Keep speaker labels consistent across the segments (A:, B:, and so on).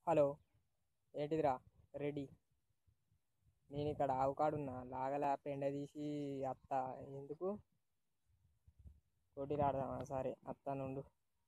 A: hello ఏంటిదిరా ready నేను ఇక్కడ ఆవు కాడున్నా లాగలే పెండ తీసి అత్త ఎందుకు పోటీలు ఆడదామా సరే అత్తానుండు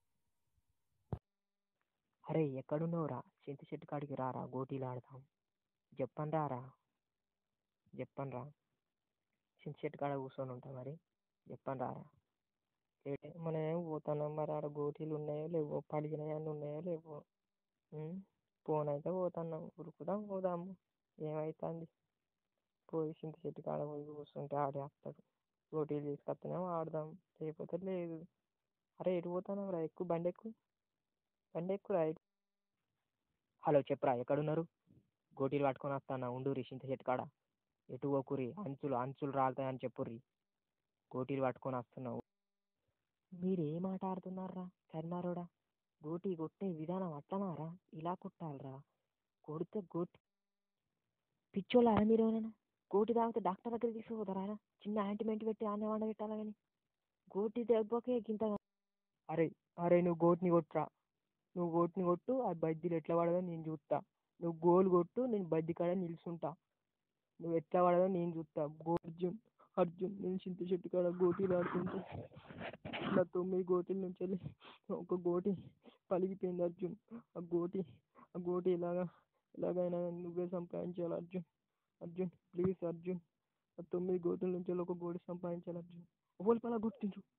B: అరే ఎక్కడున్నావురా చింత చెట్టు కాడికి రారా గోటీలు ఆడదాం చెప్పండి రారా చెప్పండి రా చింత చెట్టు కాడ కూర్చొని ఉంటా మరి చెప్పండి రారా లేట్ మనం ఏం పోతున్నాం మరి ఆడ గోటీలు ఉన్నాయో లేవో పలిగినాయని ఉన్నాయో లేవో ఫోన్ అయితే పోతున్నాం ఉరుకుదాం పోదాము ఏమవుతుంది పోయి చింత చెట్టు కాడ పోయి కూర్చుంటే ఆడే వస్తాడు గోటీలు తీసుకొస్తున్నాం ఆడదాం లేకపోతే లేదు అరే ఎటు పోతున్నాం రా ఎక్కువ బండి ఎక్కువ బండి ఎక్కువ హలో చెప్పరా ఎక్కడున్నారు గోటీలు పట్టుకొని వస్తాను ఉండురి చింత చెట్టు కాడ ఎటు పోకురి అంచులు అంచులు రాలుతాయని చెప్పుర్రి గోటీలు పట్టుకొని వస్తున్నావు మీరు ఏం ఆట ఆడుతున్నారా కర్మారోడా గోటి కొట్టే విధానం అట్టనారా ఇలా కొట్టాలరా కొడితే గోటి పిచ్చోళ్ళారా మీరు ఏమైనా గోటి తాగితే డాక్టర్ దగ్గర తీసుకుపోతారా చిన్న యాంటిమెంట్ పెట్టి ఆనే వండ పెట్టాలా కానీ గోటి దెబ్బకే గింత అరే అరే నువ్వు గోటిని కొట్టురా నువ్వు గోటిని కొట్టు ఆ బద్దీలు ఎట్లా పడదో నేను చూస్తా నువ్వు గోల్ కొట్టు నేను బద్ది కాడ నిల్చుంటా నువ్వు ఎట్లా పడదో నేను చూస్తా అర్జున్ అర్జున్ నేను చింత చెట్టు కాడ గోటీలు ఆడుతుంటే నా తొమ్మిది గోటీల నుంచి వెళ్ళి ఒక గోటి పలిగిపోయింది అర్జున్ ఆ గోటి ఆ గోటి ఎలాగా ఎలాగైనా నువ్వే సంపాదించాలి అర్జున్ అర్జున్ ప్లీజ్ అర్జున్ ఆ తొమ్మిది గోటీల నుంచి వెళ్ళి ఒక గోటి సంపాదించాలి అర్జున్ ఓవల్ పలా గుర్తించు